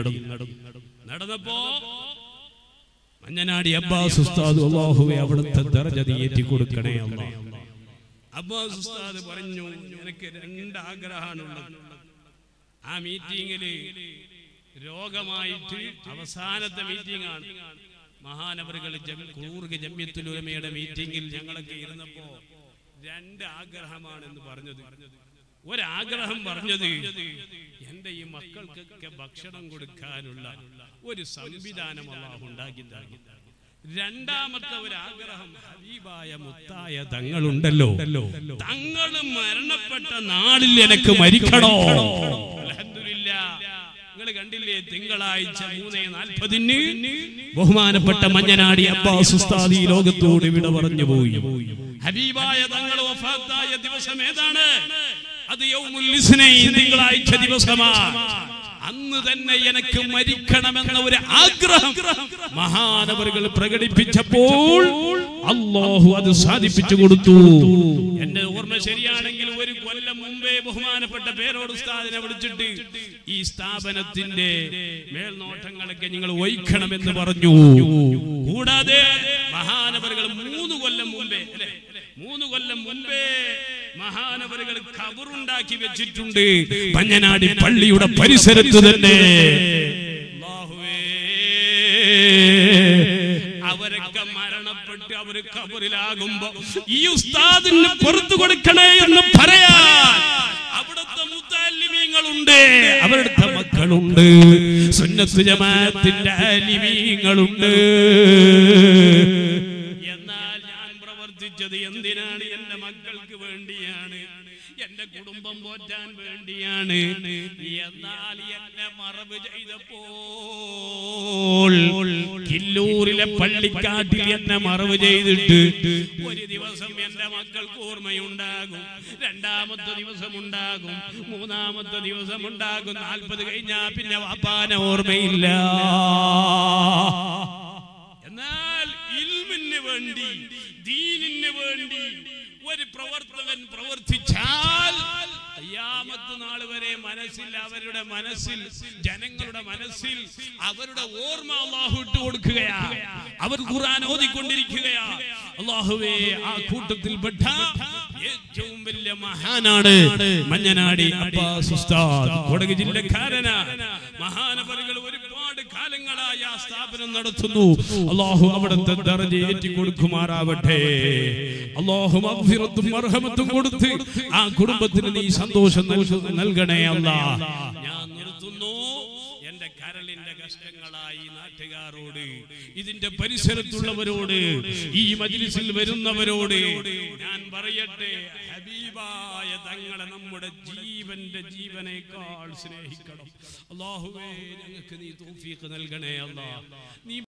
നടന്നു നടന്നപ്പോ മഞ്ഞനാടി അബ്ബാസ് ഉസ്താദ് അള്ളാഹുവെ അവിടുത്തെ ദർജ നീ ഏറ്റി കൊടുക്കണേ അല്ലാ അബ്ബാസ് ഉസ്താദ് പറഞ്ഞു എനിക്ക് രണ്ട് ആഗ്രഹമാണുള്ളത് ആ മീറ്റിംഗില് രോഗമായിട്ട് അവസാനത്തെ മീറ്റിംഗ് ആണ് മഹാനവറുകൾ കൂർഗ് ജമ്യത്തുലുലമയുടെ മീറ്റിംഗിൽ ഞങ്ങളൊക്കെ ഇരുന്നപ്പോ രണ്ട് ആഗ്രഹമാണെന്ന് പറഞ്ഞത് ഒരാഗ്രഹം പറഞ്ഞത് എന്റെ ഈ മക്കൾക്കൊക്കെ ഭക്ഷണം കൊടുക്കാനുള്ള ഒരു സംവിധാനം അള്ളാഹു ഉണ്ടാക്കി നൽകി രണ്ടാമത്തെ ഒരു ആഗ്രഹം ഹബീബായ മുത്തായ തങ്ങളുണ്ടല്ലോ തങ്ങൾ മരണപ്പെട്ട നാളിൽ എനിക്ക് മരിക്കണോ നിങ്ങൾ കണ്ടില്ലേ തിങ്കളാഴ്ച മൂന്നേ നാൽപ്പതിന് ബഹുമാനപ്പെട്ട മഞ്ഞനാടി അബ്ബാസ് ഉസ്താദ് ഈ ലോകത്തോട് വിട പറഞ്ഞു പോയി ഹബീബായ തങ്ങൾ വഫാത്തായ ദിവസം ഏതാണ് അത് യൗമുൽ ഇസ്നൈൻ തിങ്കളാഴ്ച ദിവസമാണ് അന്ന് തന്നെ എനിക്ക് മരിക്കണമെന്ന ഒരു ആഗ്രഹം മഹാനവറുകൾ പ്രകടിപ്പിച്ചപ്പോൾ അള്ളാഹു അത് സാധിപ്പിച്ചു കൊടുത്തു എന്റെ ഓർമ്മ ശരിയാണെങ്കിൽ ഒരു കൊല്ലം മുമ്പേ ബഹുമാനപ്പെട്ട പേരോട് ഉസ്താദിനെ വിളിച്ചിട്ട് ഈ സ്ഥാപനത്തിന്റെ മേൽനോട്ടങ്ങളൊക്കെ നിങ്ങൾ വഹിക്കണമെന്ന് പറഞ്ഞു കൂടാതെ മഹാനവറുകൾ മൂന്ന് കൊല്ലം മുമ്പേ അല്ലെ മൂന്ന് കൊല്ലം മുമ്പേ മഹാനവറുകൾ കബറുണ്ടാക്കി വെച്ചിട്ടുണ്ട് പഞ്ഞനാടി പള്ളിയുടെ പരിസരത്ത് തന്നെ അല്ലാഹുവേ, അവരൊക്കെ മരണപ്പെട്ട് അവര് കബറിലാകുമ്പോ ഈ ഉസ്താദിന് പുറത്തു കൊടുക്കണേ എന്ന് പറയാൻ അവിടുത്തെ മുത്താലിമീങ്ങളുണ്ട് അവരുടെ മക്കളുണ്ട് സുന്നത്ത് ജമാഅത്തിന്റെ ആലിമീങ്ങളുണ്ട് എന്നാൽ ഞാൻ പ്രവർത്തിച്ചത് എന്തിനാണ് എന്റെ മക്കൾക്ക് വേണ്ടിയാണ് എന്റെ കുടുംബം പോറ്റാൻ വേണ്ടിയാണ് എന്നാൽ എന്നെ മറവ് ചെയ്തപ്പോൾ കില്ലൂരിലെ പള്ളിക്കാട്ടിൽ എന്നെ മറവ് ചെയ്തിട്ട് ഒരു ദിവസം എന്റെ മക്കൾക്ക് ഓർമ്മയുണ്ടാകും രണ്ടാമത്തെ ദിവസം ഉണ്ടാകും മൂന്നാമത്തെ ദിവസം ഉണ്ടാകും നാൽപ്പത് കഴിഞ്ഞാ പിന്നെ വാപ്പാന ഓർമ്മയില്ല എന്നാൽ ഇൽമിന് വേണ്ടി ദീനിന് വേണ്ടി ഒരു പ്രവർത്തകൻ പ്രവർത്തിച്ചാൽ ഖിയാമത്ത് നാൾ വരെ മനസ്സിൽ അവരുടെ മനസ്സിൽ ജനങ്ങളുടെ മനസ്സിൽ അവരുടെ ഓർമ്മ അള്ളാഹു ഇട്ട് കൊടുക്കുകയാ അവർ ഖുർആൻ ഓതിക്കൊണ്ടിരിക്കുകയാ അള്ളാഹുവേ ആ കൂട്ടത്തിൽപ്പെട്ട ഏറ്റവും വലിയ മഹാനാണ് മഞ്ഞനാടി അബ്ബാസ് ഉസ്താദ് കൊടക് ജില്ലക്കാരനാ മഹാനപരികൾ ഒരുപാട് കാലങ്ങളായി ആ സ്ഥാപനം നടത്തുന്നു അള്ളാഹു അവിടുത്തെ ദർജ ഏറ്റി കൊടുക്കുമാറാവട്ടെ അള്ളാഹു മഗ്ഫിറത്തും മർഹമത്തും കൊടുത്ത് ആ കുടുംബത്തിന് നീ സന്തോഷം നൽക- നൽകണേ അല്ലാ ഞാൻ നിർത്തുന്നു എന്റെ കരളിന്റെ കഷ്ടങ്ങളായി നാട്ടുകാരോട് ഇതിന്റെ പരിസരത്തുള്ളവരോട് ഈ മജ്ലിസിൽ വരുന്നവരോട് ഞാൻ പറയട്ടെ ഹബീബായ തങ്ങളെ നമ്മുടെ ജീവന്റെ ജീവനേക്കാൾ സ്നേഹിക്കണം അള്ളാഹുവേ ഞങ്ങൾക്ക് നീ തൗഫീഖ് നൽകണേ അല്ലാ നീ